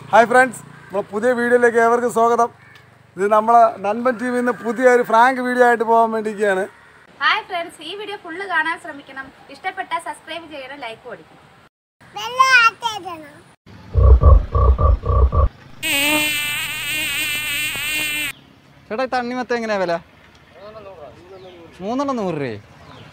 Hi friends നമ്മൾ പുതിയ വീഡിയോയിലേക്ക് ഏവർക്കും സ്വാഗതം ഇത് നമ്മളെ നൻപൻ ടി വിയിൽ നിന്ന് പുതിയ ഒരു ഫ്രാങ്ക് വീഡിയോ ആയിട്ട് പോകാൻ വേണ്ടിയിരിക്കുകയാണ് ഹായ് ഫ്രണ്ട്സ് ഈ വീഡിയോ ഫുള്ള് കാണാൻ ശ്രമിക്കണം ഇഷ്ടപ്പെട്ടാൽ സബ്സ്ക്രൈബ് ചെയ്യണം ലൈക്ക് കൊടുക്കണം ചേട്ടാ ഈ തണ്ണിമത്തം എങ്ങനെയാ വില മൂന്നെണ്ണം നൂറ് രൂപയെ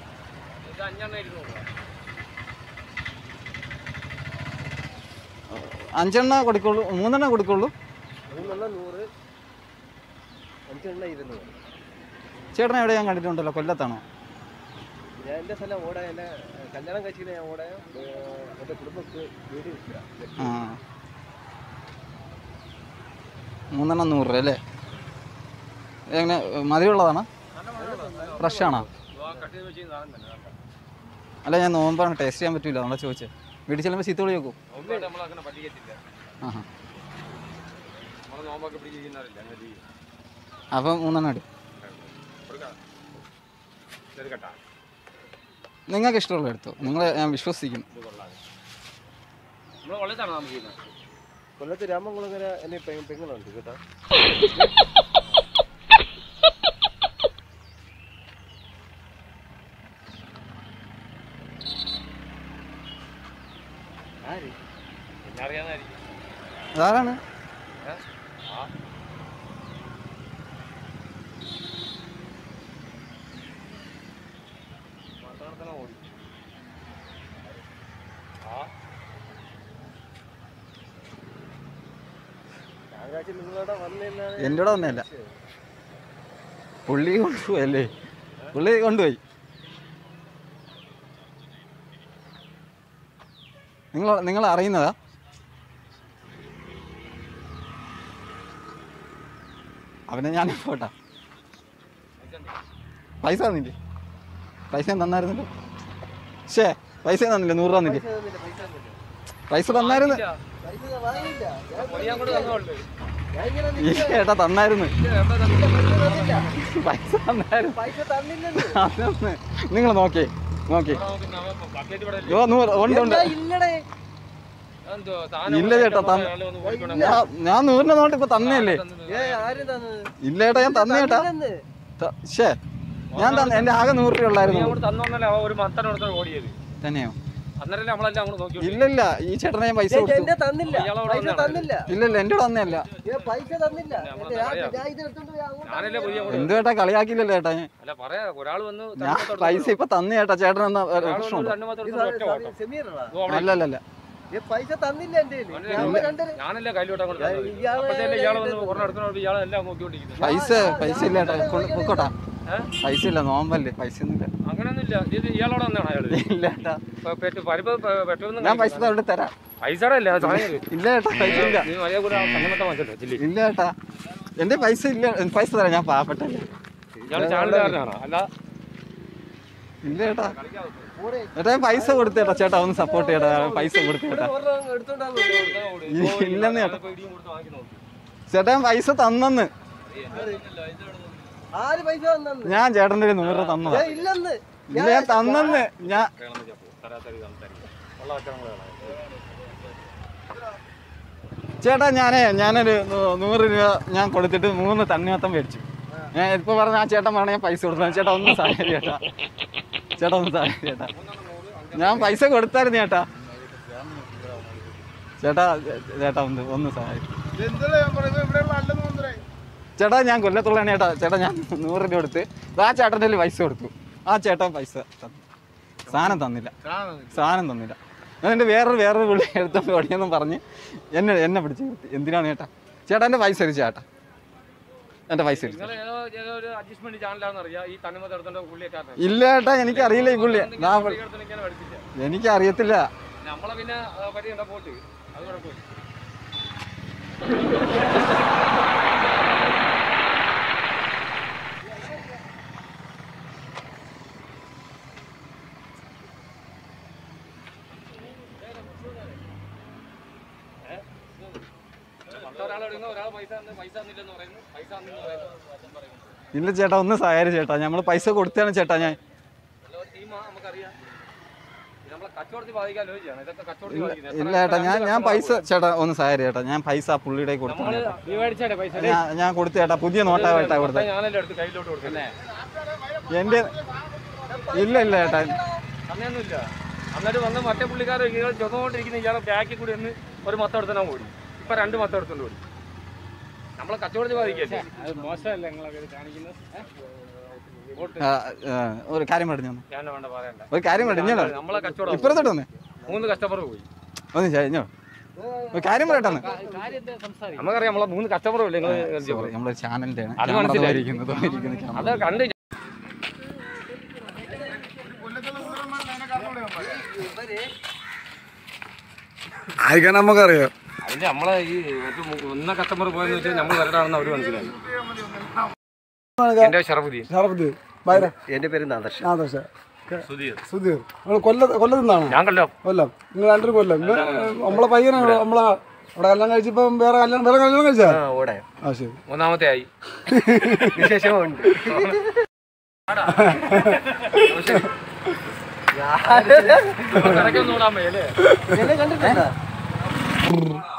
അഞ്ചെണ്ണ കൊടുക്കുള്ളൂ മൂന്നെണ്ണം കൊടുക്കുള്ളൂ മൂന്നെണ്ണം നൂറ് അഞ്ചെണ്ണം ഇരുന്നൂറ് ചേട്ടനെ എവിടെ ഞാൻ കണ്ടിട്ടുണ്ടല്ലോ കൊല്ലത്താണോ ഞാൻ എൻ്റെ സ്ഥലം ഓടെ എൻ്റെ കല്യാണം കഴിച്ചിട്ട് ഞാൻ ഓടെ എൻ്റെ കുടുംബത്ത് വീട് വിൽക്കുക ആ മൂന്നെണ്ണം നൂറ് രൂപ അല്ലേ എങ്ങനെ മതിയുള്ളതാണോ ഫ്രഷാണോ അല്ല ഞാൻ നോമ്പാണ് ടേസ്റ്റ് ചെയ്യാൻ പറ്റൂല നമ്മളെ ചോദിച്ചത് വീട്ടിൽ ചെല്ലുമ്പോൾ ചീത്ത വിളി വെക്കും നമ്മളങ്ങനെ പറ്റിക്കത്തില്ല ആഹാ നമ്മളെ നോമ്പൊക്കെ പിടിക്കുന്നവരില്ല അങ്ങനെ ചെയ്യും അപ്പം മൂന്നെണ്ണം എടുക്കും ചെറുകട്ട നിങ്ങൾക്ക് ഇഷ്ടമുള്ള എടുത്തു നിങ്ങളെ ഞാൻ വിശ്വസിക്കുന്നു നമ്മൾ കൊല്ലത്താണ് താമസിക്കുന്നത് കൊല്ലത്ത് രാമംകുളങ്ങര എൻ്റെ പെങ്ങളുണ്ട് കേട്ടോ ആര് എന്നെ അറിയാവുന്നതായിരിക്കും അതാരാണ് ആ മാത്രം ഓടി ആ ഞായറാഴ്ച നിങ്ങളവിടെ വന്നില്ലാണ് എൻ്റെ കൂടെ വന്നതല്ല പുള്ളി കൊണ്ടുപോയി അല്ലേ പുള്ളി കൊണ്ടുപോയി നിങ്ങൾ നിങ്ങൾ അറിയുന്നതാ അവനെ ഞാൻ പോട്ടാ പൈസ തന്നില്ലേ പൈസ ഞാൻ തന്നായിരുന്നല്ലോ ശേ പൈസ തന്നില്ലേ നൂറ് രൂപ തന്നില്ലേ പൈസ തന്നായിരുന്നു പൈസ വാങ്ങിയില്ല ഞാൻ ഇങ്ങനെ ഈ ഏട്ടാ തന്നായിരുന്നു തന്നില്ല പൈസ തന്നായിരുന്നു പൈസ തന്നില്ലെന്ന് അതൊന്ന് നിങ്ങൾ നോക്കി നോക്കി യോ നൂറ് ഉണ്ട് ഉണ്ട് ഇല്ലടേ ഇല്ല ചേട്ടാ തന്ന ഞാൻ- ഞാൻ നൂറിന്റെ നോട്ട് ഇപ്പൊ തന്നെയല്ലേ ഏ ആരും തന്നത് ഇല്ല ചേട്ടാ ഞാൻ തന്നെ ചേട്ടാ തന്നില്ലെന്ന്. ത- ശ്ശേ ഞാൻ തന്നെ എന്റെ ആകെ നൂറ് രൂപ ഉള്ളായിരുന്നു തന്നോന്നല്ലേ അവ ഒരു മത്തനോടത്ത് ഓടിയത് തന്നെയോ അന്നേരല്ലേ നമ്മളെല്ലാം അങ്ങോട്ട് നോക്കി ഇല്ല ഇല്ല ഈ ചേട്ടനെ ഞാൻ പൈസ ഏ, കൊടുത്തു എന്നെ തന്നില്ല ഇയാളവിടെ പൈസ വന്നതാണ്. തന്നില്ല ഇല്ല ഇല്ല എന്റെ കൂടെ തന്നെയല്ല ഏ, പൈസ തന്നില്ല നമ്മളെ എന്റെ- ഞാൻ പറയാം. ഞാൻ ഇത് എടുത്തോണ്ട് പോയി അങ്ങോട്ട് ഞാനല്ലേ പുതിയ അങ്ങോട്ട് എന്ത് ചേട്ടാ കളിയാക്കില്ലല്ലോ ചേട്ടാ ഞാൻ അല്ല പറയാ ഒരാൾ വന്ന് ഞാൻ പൈസ ഇപ്പൊ തന്നെ ചേട്ടാ ചേട്ടൻ എന്നാ പ്രശ്നമുണ്ടോ രണ്ട് മാത്രം ഇത് ഒറ്റ ഓട്ടം സെമീറടാ. ഓ, അവിടെ അല്ല അല്ല അല്ല ഏ, പൈസ തന്നില്ല എന്റെ കയ്യില്. അവന്റെ ഞാൻ ഇല്ല. കണ്ടത് ഞാനല്ലേ കയ്യിലോട്ട് അങ്ങോട്ട് ഞാൻ തന്നത്. ഇയാളെ അപ്പഴത്തേലും ഇയാള് വന്ന് ഇത് ഒരെണ്ണം എടുക്കണോണ്ട് ഇയാളെ എല്ലാം നോക്കിക്കൊണ്ടിരിക്കുന്നത് പൈസ പൈസ ഇല്ല ചേട്ടാ കൊണ്ട് പൊക്കോട്ടാ ഏ? പൈസ ഇല്ല നോമ്പല്ലേ പൈസ ഒന്നും ഇല്ല അങ്ങനെയൊന്നുമില്ല ഇത് ഇയാളോട് വന്നാണ് അയാള് ഇല്ല ചേട്ടാ ഇപ്പൊ പെറ്റ് പരിപ്പ് പെട്ടെന്ന് ഞാൻ പൈസ അവിടെ തരാം പൈസയുടെ അല്ല സാധനം ഇല്ല ചേട്ടാ പൈസ ഇല്ല നീ മര്യാദ കൂടെ സംഗമത്തെ വാങ്ങിച്ചല്ലോ ജില്ലി ഇല്ല ചേട്ടാ എന്റെ പൈസ ഇല്ല പൈസ തരാം ഞാൻ പാവപ്പെട്ടല്ലേ ഇയാൾ ചാനലുകാരനാണ് അല്ല ഇല്ല ചേട്ടാ ചേട്ടാ ഞാൻ പൈസ കൊടുത്തു ചേട്ടാ ചേട്ടാ ഒന്ന് സപ്പോർട്ട് ചെയ്യട്ടാ പൈസ കൊടുത്തു ചേട്ടാ ഒരെണ്ണം എടുത്തോണ്ടാന്ന് ഇ- ഇല്ലെന്ന് ചേട്ടാ ഇപ്പൊ ഇടിയും കൊടുത്ത് വാങ്ങി നോക്ക് ചേട്ടാ ഞാൻ പൈസ തന്നെന്ന് ആര് പൈസ തന്നെന്ന് ഞാൻ ചേട്ടൻ്റെ ഒരു നൂറ് രൂപ തന്നതാ ഏ, ഇല്ലെന്ന് ഇല്ല ഞാൻ തന്നെന്ന് ഞാൻ കേളന്ന് ചപ്പോ തരാത്തരി സംസാരിക്കും ഉള്ള അക്ഷരങ്ങളാണ് ചേട്ടാ ഞാനേ ഞാനൊരു നൂ- നൂറ് രൂപ ഞാൻ കൊടുത്തിട്ട് മൂന്ന് തണ്ണിമത്തം മേടിച്ചു ഞാൻ ഇപ്പൊ പറഞ്ഞ ആ ചേട്ടൻ പറഞ്ഞ ഞാൻ പൈസ കൊടുത്തു ചേട്ടാ ഒന്ന് സഹായം ചേട്ടാ ചേട്ടാ ഒന്ന് സഹായം ചേട്ടാ ഞാൻ പൈസ കൊടുത്തായിരുന്നു ചേട്ടാ ചേട്ടാ ചേട്ടാ ഒന്ന് ഒന്ന് സഹായം ചേട്ടാ ഞാൻ കൊല്ലത്തുള്ളതാണ് ചേട്ടാ ചേട്ടാ ഞാൻ നൂറ് രൂപ കൊടുത്ത് ആ ചേട്ടൻ്റെ കയ്യില് പൈസ കൊടുത്തു ആ ചേട്ടൻ പൈസ തന്നു സാധനം തന്നില്ല സാധനം തന്നില്ല ഞാൻ എൻ്റെ വേറൊരു വേറൊരു പുള്ളി എടുത്തോണ്ട് ഓടിയെന്നും പറഞ്ഞ് എന്നെ എന്നെ പിടിച്ച് നിർത്തി എന്തിനാണ് ചേട്ടാ ചേട്ടാ എൻ്റെ പൈസ അടിച്ചു ചേട്ടാ എൻ്റെ പൈസ അടിച്ചു നിങ്ങൾ ഏതോ ഏതോ ഒരു അഡ്ജസ്റ്റ്മെന്റ് ചാനലാണെന്ന് അറിയാം ഈ തണ്ണിമത്ത് എടുത്തോണ്ട് പുള്ളിയൊക്കെ ഇല്ല ചേട്ടാ എനിക്കറിയില്ല ഈ പുള്ളിയെ ഞാൻ പഠിപ്പിച്ച എനിക്കറിയത്തില്ല നമ്മളെ പിന്നെ ആ, പരി കണ്ട പോട്ട് അത് കുഴപ്പമില്ല ഒരാളെടുക്കുന്ന ഒരാൾ പൈസ തന്ന് പൈസ തന്നില്ലെന്ന് പറയുന്നു പൈസ തന്നില്ലെന്ന് പറയുന്നു ഇല്ല ചേട്ടാ ഒന്ന് സഹായം ചേട്ടാ നമ്മൾ പൈസ കൊടുത്താണ് ചേട്ടാ ഞാൻ ഉള്ള ഒരു ടീമാ നമുക്കറിയാം നമ്മളെ കച്ചവടത്തിൽ ബാധിക്കാൻ ആലോചിച്ചാണ് ഇതൊക്കെ കച്ചവടത്തിൽ ബാധിക്കുന്നത് ഇല്ല ചേട്ടാ ഞാൻ ഞാൻ പൈസ ചേട്ടാ ഒന്ന് സഹായം ചേട്ടാ ഞാൻ പൈസ ആ പുള്ളിയുടെ കൊടുത്തു നമ്മള് നീ മേടിച്ചേട്ടെ പൈസ ഞാൻ ഞാൻ കൊടുത്തു ചേട്ടാ പുതിയ നോട്ടായിട്ടാ കൊടുത്തത് ഞാനല്ലേ എടുത്ത് കയ്യിലോട്ട് കൊടുക്കുന്നേ എൻ്റെ ഇല്ല ഇല്ല ചേട്ടാ അങ്ങനെയൊന്നുമില്ല എന്നിട്ട് വന്ന് മറ്റേ പുള്ളിക്കാരൻ ഇയാൾ ചുമന്നുകൊണ്ടിരിക്കുന്ന ഇയാളെ ബാക്കിൽ കൂടി ഒന്ന് ഒരു മത്തം എടുത്താൽ ഓടി ഇപ്പൊ രണ്ട് മത്തം എടുത്തോണ്ട് ഓടി നമ്മളെ കച്ചവടത്തിൽ ബാധിക്കല്ലേ അത് മോശമല്ലേ നിങ്ങളൊക്കെ കാണിക്കുന്നത് ആ, ആ, ഒരു കാര്യം പറഞ്ഞു തന്നു ഞാൻ വേണ്ട പറയണ്ട ഒരു കാര്യം പറഞ്ഞു ഇഞ്ഞോ നമ്മളെ കച്ചവടം ഇപ്പുറത്തോട്ട് വന്നേ മൂന്ന് കസ്റ്റമർ പോയി ഒന്ന് കഴിഞ്ഞോ ഒരു കാര്യം പറയട്ടെ നമുക്കറിയാം നമ്മളെ മൂന്ന് കസ്റ്റമർ പോയില്ലേ നിങ്ങൾ സോറി നമ്മുടെ ചാനലിന്റെ ആണ് അത് ക്യാമറ മനസ്സിലായി. ഇരിക്കുന്നത് ഇരിക്കുന്ന ക്യാമറ അത് കണ്ട് ആയിക്കാൻ നമുക്കറിയാം അതിന്റെ നമ്മളെ ഈ മറ്റു ഒന്ന കസ്റ്റമർ പോയെന്ന് വെച്ചാൽ നമ്മൾ വരട്ടാണെന്ന് അവർ മനസ്സിലായി എന്റെ ഷറഫുദ്ദീൻ ഷറഫുദ്ദീൻ ബൈര എന്റെ പേര് നാദർശ ആദർശ സുധീർ സുധീർ നിങ്ങൾ കൊല്ല കൊല്ലത്ത് നിന്നാണോ ഞാൻ കല്ലോ കൊല്ലം നിങ്ങൾ രണ്ടൊരു കൊല്ലം ഇവ- നമ്മളെ പയ്യനാണ് നമ്മളെ അവിടെ കല്യാണം കഴിച്ചപ്പം വേറെ കല്യാണം വേറെ കല്യാണം കഴിച്ചാ ആ ഓടായം ആ ശരി മൂന്നാമത്തെ ആയി വിശേഷമുണ്ട് കടക്കൊന്നും ഓടാൻ വയ്യല്ലേ എന്നെ കണ്ടിട്ടുണ്ടോ